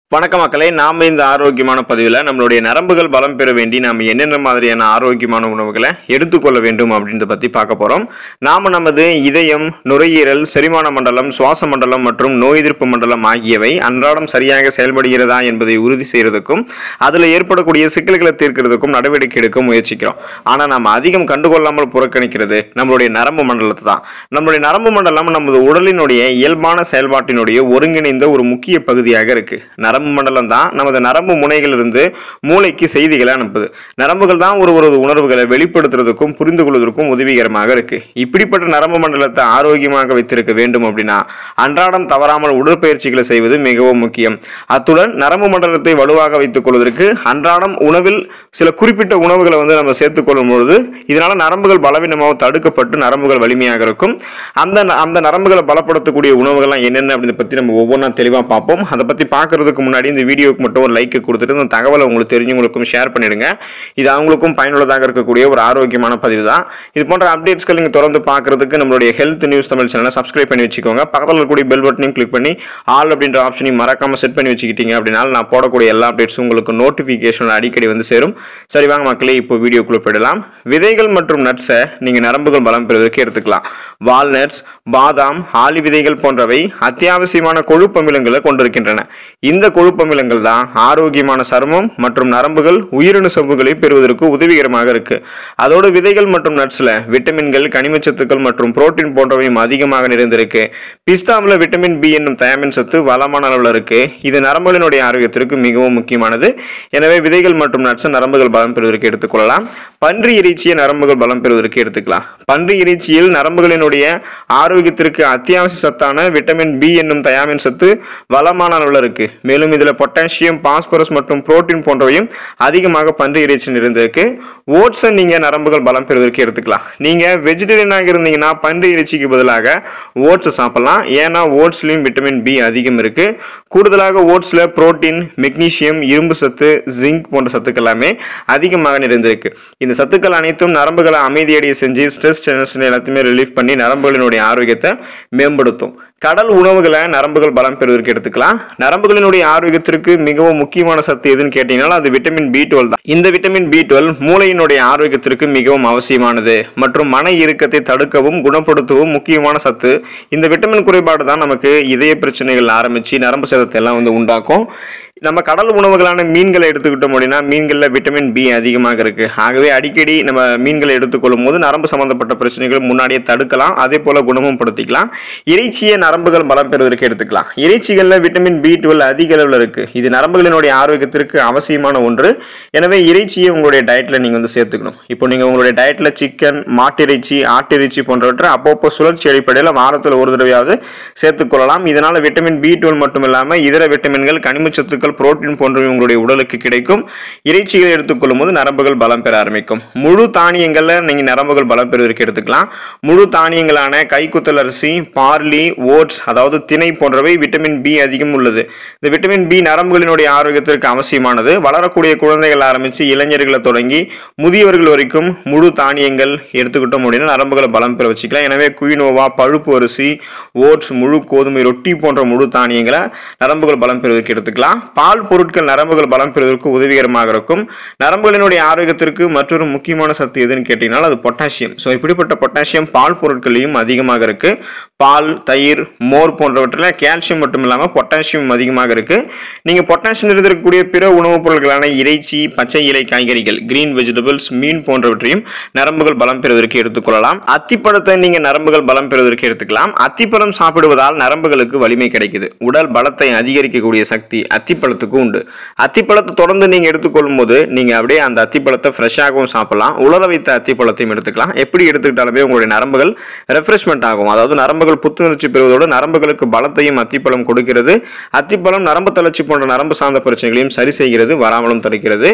வணக்கம் மக்களே நாம் இந்த ஆரோக்கியமான பதிவில் நம்மளுடைய நரம்புகள் பலம் பெற வேண்டி நாம் என்னென்ன மாதிரியான ஆரோக்கியமான உணவுகளை எடுத்துக்கொள்ள வேண்டும் அப்படின்றத பற்றி பார்க்க போகிறோம் நாம் நமது இதயம் நுரையீரல் செரிமான மண்டலம் சுவாச மண்டலம் மற்றும் நோய் எதிர்ப்பு மண்டலம் ஆகியவை அன்றாடம் சரியாக செயல்படுகிறதா என்பதை உறுதி செய்கிறதுக்கும் அதில் ஏற்படக்கூடிய சிக்கல்களை தீர்க்கிறதுக்கும் நடவடிக்கை எடுக்க முயற்சிக்கிறோம் ஆனால் நாம் அதிகம் கண்டுகொள்ளாமல் புறக்கணிக்கிறது நம்மளுடைய நரம்பு மண்டலத்தை தான் நம்மளுடைய நரம்பு மண்டலம் நமது உடலினுடைய இயல்பான செயல்பாட்டினுடைய ஒருங்கிணைந்த ஒரு முக்கிய பகுதியாக இருக்கு நரம்பு மண்டலம் தான் நமது நரம்பு முனைகளிலிருந்து மூளைக்கு செய்திகளை அனுப்புது நரம்புகள் தான் ஒரு ஒரு உணர்வுகளை வெளிப்படுத்துறதுக்கும் புரிந்து கொள்வதற்கும் உதவிகரமாக இருக்கு இப்படிப்பட்ட நரம்பு மண்டலத்தை ஆரோக்கியமாக வைத்திருக்க வேண்டும் அப்படின்னா அன்றாடம் தவறாமல் உடற்பயிற்சிகளை செய்வது மிகவும் முக்கியம் அத்துடன் நரம்பு மண்டலத்தை வலுவாக வைத்துக் கொள்வதற்கு அன்றாடம் உணவில் சில குறிப்பிட்ட உணவுகளை வந்து நம்ம சேர்த்துக்கொள்ளும் பொழுது இதனால நரம்புகள் பலவீனமாக தடுக்கப்பட்டு நரம்புகள் வலிமையாக இருக்கும் அந்த அந்த நரம்புகளை பலப்படுத்தக்கூடிய உணவுகள்லாம் என்னென்ன அப்படின்றத பற்றி நம்ம ஒவ்வொன்றா தெளிவாக பார்ப்போம் அதை பற்றி பார்க்கறதுக்கு முன்னாடி இந்த வீடியோக்கு மட்டும் ஒரு லைக் கொடுத்துட்டு இந்த தகவலை உங்களுக்கு தெரிஞ்சவங்களுக்கும் ஷேர் பண்ணிடுங்க இது அவங்களுக்கும் பயனுள்ளதாக இருக்கக்கூடிய ஒரு ஆரோக்கியமான பதிவு தான் இது போன்ற அப்டேட்ஸ்கள் நீங்கள் தொடர்ந்து பார்க்கறதுக்கு நம்மளுடைய ஹெல்த் நியூஸ் தமிழ் சேனலை சப்ஸ்கிரைப் பண்ணி வச்சுக்கோங்க பக்கத்தில் இருக்கக்கூடிய பெல் பட்டனையும் கிளிக் பண்ணி ஆல் அப்படின்ற ஆப்ஷனையும் மறக்காமல் செட் பண்ணி வச்சுக்கிட்டீங்க அப்படின்னா நான் போடக்கூடிய எல்லா அப்டேட்ஸும் உங்களுக்கு நோட்டிஃபிகேஷன் அடிக்கடி வந்து சேரும் சரி வாங்க மக்களே இப்போ வீடியோக்குள்ள போயிடலாம் விதைகள் மற்றும் நட்ஸை நீங்கள் நரம்புகள் பலம் பெறுவதற்கு எடுத்துக்கலாம் வால்நட்ஸ் பாதாம் ஆளி விதைகள் போன்றவை அத்தியாவசியமான கொழுப்பமிலங்களை கொண்டிருக்கின்றன இந்த கொழுப்பமிலங்கள் தான் ஆரோக்கியமான சருமம் மற்றும் நரம்புகள் உயிரணு சவ்வுகளை பெறுவதற்கு உதவிகரமாக இருக்கு அதோட விதைகள் மற்றும் நட்ஸ்ல விட்டமின்கள் கனிமச்சத்துக்கள் மற்றும் புரோட்டீன் போன்றவையும் அதிகமாக நிறைந்திருக்கு பிஸ்தாவில் விட்டமின் பி என்னும் தயாமின் சத்து வளமான அளவில் இருக்கு இது நரம்புகளினுடைய ஆரோக்கியத்திற்கு மிகவும் முக்கியமானது எனவே விதைகள் மற்றும் நட்ஸ் நரம்புகள் பலம் பெறுவதற்கு எடுத்துக்கொள்ளலாம் பன்றி இறைச்சியை நரம்புகள் பலம் பெறுவதற்கு எடுத்துக்கலாம் பன்றி இறைச்சியில் நரம்புகளினுடைய ஆரோக்கியத்திற்கு அத்தியாவசிய சத்தான விட்டமின் பி என்னும் தயாமின் சத்து வளமான அளவில் இருக்கு மேலும் இதில் பொட்டாசியம் பாஸ்பரஸ் மற்றும் புரோட்டீன் போன்றவையும் அதிகமாக பன்றி இறைச்சி நிறைந்திருக்கு ஓட்ஸை நீங்கள் நரம்புகள் பலம் பெறுவதற்கு எடுத்துக்கலாம் நீங்கள் வெஜிடேரியனாக இருந்தீங்கன்னா பன்றி இறைச்சிக்கு பதிலாக ஓட்ஸை சாப்பிடலாம் ஏன்னா ஓட்ஸ்லையும் விட்டமின் பி அதிகம் இருக்கு கூடுதலாக ஓட்ஸில் புரோட்டீன் மெக்னீசியம் இரும்பு சத்து ஜிங்க் போன்ற சத்துக்கள் எல்லாமே அதிகமாக நிறைந்திருக்கு இந்த சத்துக்கள் அனைத்தும் நரம்புகளை அமைதியடைய செஞ்சு ஸ்ட்ரெஸ் டென்ஷன் எல்லாத்தையுமே ரிலீஃப் பண்ணி நரம்புகளினுடைய ஆரோக்கியத்தை மேம்படுத்தும் கடல் உணவுகளை நரம்புகள் பலம் பெறுவதற்கு எடுத்துக்கலாம் நரம்புகளினுடைய ஆரோக்கியத்திற்கு மிகவும் முக்கியமான சத்து எதுன்னு கேட்டீங்கன்னா அது விட்டமின் பி டுவெல் தான் இந்த விட்டமின் பி டுவெல் மூளையினுடைய ஆரோக்கியத்திற்கு மிகவும் அவசியமானது மற்றும் மன இறுக்கத்தை தடுக்கவும் குணப்படுத்தவும் முக்கியமான சத்து இந்த விட்டமின் குறைபாடு தான் நமக்கு இதய பிரச்சனைகள் ஆரம்பித்து நரம்பு சேதத்தை எல்லாம் வந்து உண்டாக்கும் நம்ம கடல் உணவுகளான மீன்களை எடுத்துக்கிட்டோம் அப்படின்னா மீன்களில் விட்டமின் பி அதிகமாக இருக்கு ஆகவே அடிக்கடி நம்ம மீன்களை எடுத்துக்கொள்ளும் போது நரம்பு சம்பந்தப்பட்ட பிரச்சனைகள் முன்னாடியே தடுக்கலாம் அதே போல குணமும் படுத்திக்கலாம் இறைச்சியை நரம்புகள் பலம் பெறுவதற்கு எடுத்துக்கலாம் இறைச்சிகளில் விட்டமின் பி டுவெல் அதிக அளவில் இருக்கு இது நரம்புகளினுடைய ஆரோக்கியத்திற்கு அவசியமான ஒன்று எனவே இறைச்சியை உங்களுடைய டயட்டில் நீங்கள் வந்து சேர்த்துக்கணும் இப்போ நீங்கள் உங்களுடைய டயட்டில் சிக்கன் மாட்டிறைச்சி ஆட்டிறைச்சி போன்றவற்றை அப்பப்போ சுழற்சி அடிப்படையில் வாரத்தில் ஒரு தடவையாவது சேர்த்துக்கொள்ளலாம் இதனால் விட்டமின் பி டுவெல் மட்டும் இல்லாமல் இதர விட்டமின்கள் கனிமச்சத்துக்கள் புரோட்டீன் போன்றவை உங்களுடைய உடலுக்கு கிடைக்கும் இறைச்சிகளை எடுத்துக்கொள்ளும் போது நரம்புகள் பலம் பெற ஆரம்பிக்கும் முழு தானியங்களில் நீங்கள் நரம்புகள் பலம் பெறுவதற்கு எடுத்துக்கலாம் முழு தானியங்களான கைக்குத்தல் அரிசி பார்லி ஓட்ஸ் அதாவது திணை போன்றவை விட்டமின் பி அதிகம் உள்ளது இந்த விட்டமின் பி நரம்புகளினுடைய ஆரோக்கியத்திற்கு அவசியமானது வளரக்கூடிய குழந்தைகள் ஆரம்பித்து இளைஞர்களை தொடங்கி முதியவர்கள் வரைக்கும் முழு தானியங்கள் எடுத்துக்கிட்டோம் அப்படின்னா நரம்புகளை பலம் பெற வச்சுக்கலாம் எனவே குயினோவா பழுப்பு அரிசி ஓட்ஸ் முழு கோதுமை ரொட்டி போன்ற முழு தானியங்களை நரம்புகள் பலம் பெறுவதற்கு எடுத்துக்கலாம் பால் பொருட்கள் நரம்புகள் பலம் பெறுவதற்கு உதவிகரமாக இருக்கும் நரம்புகளினுடைய ஆரோக்கியத்திற்கு மற்றொரு முக்கியமான சத்து எதுன்னு கேட்டீங்கன்னா அது பொட்டாசியம் ஸோ இப்படிப்பட்ட பொட்டாசியம் பால் பொருட்களையும் அதிகமாக இருக்கு பால் தயிர் மோர் போன்றவற்றில் கால்சியம் மட்டும் இல்லாமல் பொட்டாசியம் அதிகமாக இருக்கு நீங்கள் பொட்டாசியம் இருந்திருக்கக்கூடிய பிற உணவுப் பொருட்களான இறைச்சி பச்சை இலை காய்கறிகள் கிரீன் வெஜிடபிள்ஸ் மீன் போன்றவற்றையும் நரம்புகள் பலம் பெறுவதற்கு எடுத்துக்கொள்ளலாம் அத்திப்பழத்தை நீங்கள் நரம்புகள் பலம் பெறுவதற்கு எடுத்துக்கலாம் அத்திப்பழம் சாப்பிடுவதால் நரம்புகளுக்கு வலிமை கிடைக்குது உடல் பலத்தை அதிகரிக்கக்கூடிய சக்தி அத்திப்பழத்துக்கு உண்டு அத்திப்பழத்தை தொடர்ந்து நீங்கள் எடுத்துக்கொள்ளும் போது நீங்கள் அப்படியே அந்த அத்திப்பழத்தை ஃப்ரெஷ்ஷாகவும் சாப்பிடலாம் உலர வைத்த அத்திப்பழத்தையும் எடுத்துக்கலாம் எப்படி எடுத்துக்கிட்டாலுமே உங்களுடைய நரம்புகள் ரெஃப்ரெஷ்மெண்ட் ஆகும் அதாவது நரம்புகள் புத்துணர்ச்சி பெறுவதோடு நரம்புகளுக்கு பலத்தையும் அத்திப்பழம் கொடுக்கிறது அத்திப்பழம் நரம்பு தளர்ச்சி போன்ற நரம்பு சார்ந்த பிரச்சனைகளையும் சரி செய்கிறது வராமலும் தடுக்கிறது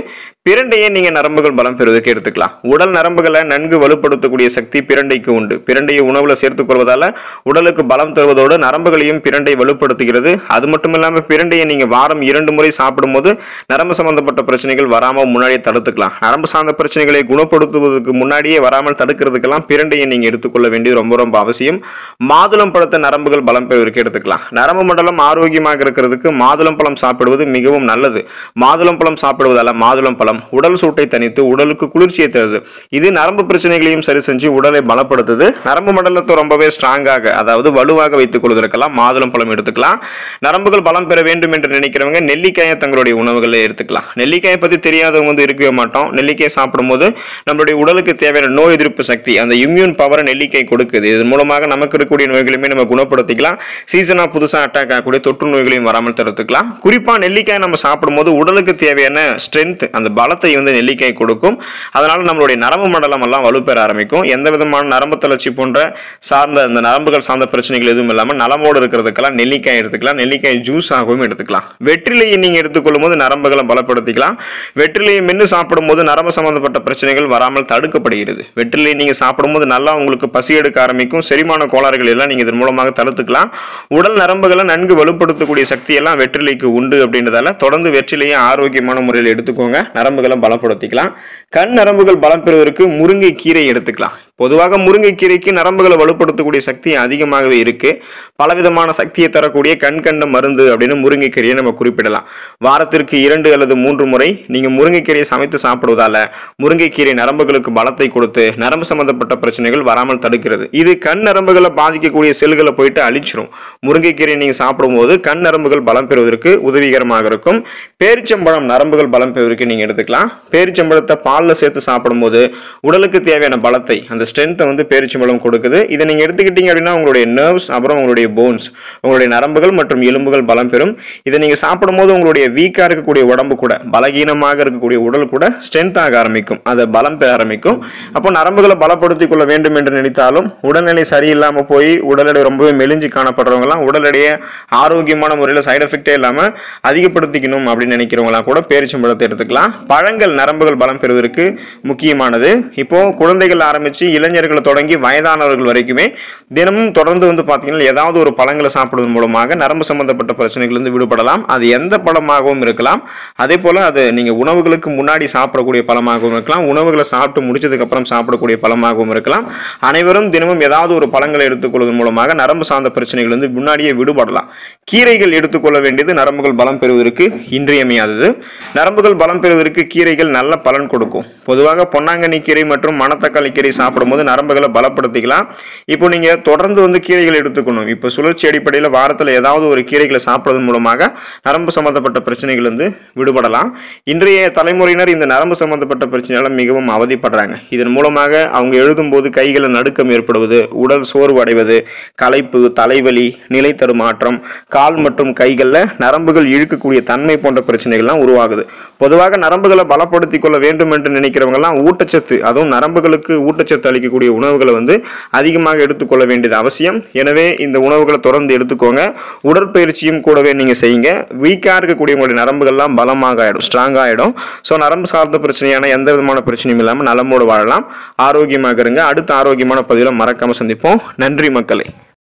பிரண்டையை நீங்க நரம்புகள் பலம் பெறுவதற்கு எடுத்துக்கலாம் உடல் நரம்புகளை நன்கு வலுப்படுத்தக்கூடிய சக்தி பிரண்டைக்கு உண்டு பிரண்டையை உணவுல சேர்த்துக் கொள்வதால உடலுக்கு பலம் தருவதோடு நரம்புகளையும் பிரண்டை வலுப்படுத்துகிறது அது மட்டும் இல்லாம பிரண்டையை நீங்க வாரம் இரண்டு முறை சாப்பிடும்போது நரம்பு சம்பந்தப்பட்ட பிரச்சனைகள் வராம முன்னாடியே தடுத்துக்கலாம் நரம்பு சார்ந்த பிரச்சனைகளை குணப்படுத்துவதற்கு முன்னாடியே வராமல் தடுக்கிறதுக்கெல்லாம் பிரண்டையை நீங்க எடுத்துக்கொள்ள வேண்டியது ரொம்ப ரொம்ப அவசியம் மாதுளம் பழத்தை நரம்புகள் பலம் பெறுவதற்கு எடுத்துக்கலாம் நரம்பு மண்டலம் ஆரோக்கியமாக இருக்கிறதுக்கு மாதுளம் பழம் சாப்பிடுவது மிகவும் நல்லது மாதுளம் பழம் சாப்பிடுவதால மாதுளம் பழம் உடல் சூட்டை தணித்து உடலுக்கு குளிர்ச்சியை தருது இது நரம்பு பிரச்சனைகளையும் சரி செஞ்சு உடலை பலப்படுத்துது நரம்பு மண்டலத்தை ரொம்பவே ஸ்ட்ராங்காக அதாவது வலுவாக வைத்துக் கொள்வதற்கெல்லாம் மாதுளம் பழம் எடுத்துக்கலாம் நரம்புகள் பலம் பெற வேண்டும் என்று நினைக்கிறவங்க நெல்லிக்காயை தங்களுடைய உணவுகளை எடுத்துக்கலாம் நெல்லிக்காயை பத்தி தெரியாதவங்க வந்து இருக்கவே மாட்டோம் நெல்லிக்காய் சாப்பிடும்போது நம்மளுடைய உடலுக்கு தேவையான நோய் எதிர்ப்பு சக்தி அந்த இம்யூன் பவரை நெல்லிக்காய் கொடுக்குது இதன் மூலமாக நமக்கு இருக்கக்கூடிய நோய்களுமே நம்ம குணப்படுத்திக்கலாம் சீசனாக புதுசாக அட்டாக் ஆகக்கூடிய தொற்று நோய்களையும் வராமல் தடுத்துக்கலாம் குறிப்பாக நெல்லிக்காய் நம்ம சாப்பிடும்போது உடலுக்கு தேவையான ஸ்ட்ரென்த் அந்த பலத்தை வந்து நெல்லிக்காய் கொடுக்கும் அதனால நம்மளுடைய நரம்பு மண்டலம் எல்லாம் வலுப்பெற ஆரம்பிக்கும் எந்த விதமான நரம்பு தளர்ச்சி போன்ற சார்ந்த அந்த நரம்புகள் சார்ந்த பிரச்சனைகள் எதுவும் இல்லாமல் நலமோடு இருக்கிறதுக்கெல்லாம் நெல்லிக்காய் எடுத்துக்கலாம் நெல்லிக்காய் ஜூஸ் ஆகவும் எடுத்துக்கலாம் வெற்றிலையை நீங்கள் எடுத்துக்கொள்ளும் போது நரம்புகளை பலப்படுத்திக்கலாம் வெற்றிலையை மென்று சாப்பிடும்போது நரம்பு சம்பந்தப்பட்ட பிரச்சனைகள் வராமல் தடுக்கப்படுகிறது வெற்றிலையை நீங்கள் சாப்பிடும்போது நல்லா உங்களுக்கு பசி எடுக்க ஆரம்பிக்கும் செரிமான கோளாறுகள் எல்லாம் நீங்கள் இதன் மூலமாக தடுத்துக்கலாம் உடல் நரம்புகளை நன்கு வலுப்படுத்தக்கூடிய சக்தி எல்லாம் வெற்றிலைக்கு உண்டு அப்படின்றதால தொடர்ந்து வெற்றிலையை ஆரோக்கியமான முறையில் எடுத்துக்கோங்க நரம்புகளை பலப்படுத்திக்கலாம் கண் நரம்புகள் பலம் பெறுவதற்கு முருங்கை கீரை எடுத்துக்கலாம் பொதுவாக முருங்கைக்கீரைக்கு நரம்புகளை வலுப்படுத்தக்கூடிய சக்தி அதிகமாகவே இருக்கு பலவிதமான சக்தியை தரக்கூடிய கண் கண்ட மருந்து அப்படின்னு முருங்கைக்கீரையை நம்ம குறிப்பிடலாம் வாரத்திற்கு இரண்டு அல்லது மூன்று முறை நீங்க முருங்கைக்கீரையை சமைத்து சாப்பிடுவதால முருங்கைக்கீரை நரம்புகளுக்கு பலத்தை கொடுத்து நரம்பு சம்பந்தப்பட்ட பிரச்சனைகள் வராமல் தடுக்கிறது இது கண் நரம்புகளை பாதிக்கக்கூடிய செல்களை போயிட்டு அழிச்சிரும் முருங்கைக்கீரை நீங்க சாப்பிடும்போது கண் நரம்புகள் பலம் பெறுவதற்கு உதவிகரமாக இருக்கும் பேரிச்சம்பழம் நரம்புகள் பலம் பெறுவதற்கு நீங்க எடுத்துக்கலாம் பேரிச்சம்பழத்தை பாலில் சேர்த்து சாப்பிடும்போது உடலுக்கு தேவையான பலத்தை அந்த ஸ்ட்ரென்த்தை வந்து பேரிச்சம்பழம் கொடுக்குது இதை நீங்க எடுத்துக்கிட்டீங்க அப்படின்னா உங்களுடைய நர்வ்ஸ் அப்புறம் உங்களுடைய போன்ஸ் உங்களுடைய நரம்புகள் மற்றும் எலும்புகள் பலம் பெறும் இதை நீங்க சாப்பிடும்போது உங்களுடைய வீக்கா இருக்கக்கூடிய உடம்பு கூட பலகீனமாக இருக்கக்கூடிய உடல் கூட ஸ்ட்ரென்த் ஆக ஆரம்பிக்கும் அதை பலம் பெற ஆரம்பிக்கும் அப்போ நரம்புகளை பலப்படுத்திக் கொள்ள வேண்டும் என்று நினைத்தாலும் உடல்நிலை சரியில்லாம போய் உடல் எடை ரொம்பவே மெலிஞ்சு காணப்படுறவங்கலாம் உடல் எடையை ஆரோக்கியமான முறையில் சைடு எஃபெக்டே இல்லாமல் அதிகப்படுத்திக்கணும் அப்படின்னு நினைக்கிறவங்களாம் கூட பேரிச்சம்பழத்தை எடுத்துக்கலாம் பழங்கள் நரம்புகள் பலம் பெறுவதற்கு முக்கியமானது இப்போ குழந்தைகள் ஆரம்பிச்சு இளைஞர்களை தொடங்கி வயதானவர்கள் வரைக்குமே தினமும் தொடர்ந்து வந்து பார்த்தீங்கன்னா ஏதாவது ஒரு பழங்களை சாப்பிடுவதன் மூலமாக நரம்பு சம்பந்தப்பட்ட பிரச்சனைகளிலிருந்து விடுபடலாம் அது எந்த பழமாகவும் இருக்கலாம் அதே போல அது நீங்க உணவுகளுக்கு முன்னாடி சாப்பிடக்கூடிய பழமாகவும் இருக்கலாம் உணவுகளை சாப்பிட்டு முடிச்சதுக்கு அப்புறம் சாப்பிடக்கூடிய பழமாகவும் இருக்கலாம் அனைவரும் தினமும் ஏதாவது ஒரு பழங்களை எடுத்துக்கொள்வதன் மூலமாக நரம்பு சார்ந்த பிரச்சனைகளிலிருந்து முன்னாடியே விடுபடலாம் கீரைகள் எடுத்துக்கொள்ள வேண்டியது நரம்புகள் பலம் பெறுவதற்கு இன்றியமையாதது நரம்புகள் பலம் பெறுவதற்கு கீரைகள் நல்ல பலன் கொடுக்கும் பொதுவாக பொன்னாங்கண்ணி கீரை மற்றும் மணத்தக்காளி கீரை சாப்பிடும்போது நரம்புகளை பலப்படுத்திக்கலாம் இப்போ நீங்க தொடர்ந்து வந்து கீரைகள் எடுத்துக்கணும் இப்போ சுழற்சி அடிப்படையில் வாரத்தில் ஏதாவது ஒரு கீரைகளை சாப்பிடுவதன் மூலமாக நரம்பு சம்பந்தப்பட்ட பிரச்சனைகள் வந்து விடுபடலாம் இன்றைய தலைமுறையினர் இந்த நரம்பு சம்பந்தப்பட்ட பிரச்சனையால மிகவும் அவதிப்படுறாங்க இதன் மூலமாக அவங்க எழுதும்போது கைகளை நடுக்கம் ஏற்படுவது உடல் சோர்வு அடைவது களைப்பு தலைவலி நிலை தடுமாற்றம் கால் மற்றும் கைகளில் நரம்புகள் இழுக்கக்கூடிய தன்மை போன்ற பிரச்சனைகள்லாம் உருவாகுது பொதுவாக நரம்புகளை பலப்படுத்திக் கொள்ள வேண்டும் என்று நினைக்கிறவங்கலாம் ஊட்டச்சத்து அதுவும் நரம்புகளுக்கு ஊட்டச்சத்து அளிக்கக்கூடிய உணவுகளை வந்து அதிகமாக எடுத்துக்கொள்ள வேண்டியது அவசியம் எனவே இந்த உணவுகளை தொடர்ந்து எடுத்துக்கோங்க உடற்பயிற்சியும் கூடவே நீங்கள் செய்யுங்க வீக்காக இருக்கக்கூடிய உங்களுடைய நரம்புகள்லாம் பலமாக ஆகிடும் ஸ்ட்ராங் ஆகிடும் ஸோ நரம்பு சார்ந்த பிரச்சனையான எந்த விதமான பிரச்சனையும் இல்லாமல் நலமோடு வாழலாம் ஆரோக்கியமாக இருங்க அடுத்த ஆரோக்கியமான பதிவில் மறக்காமல் சந்திப்போம் நன்றி மக்களே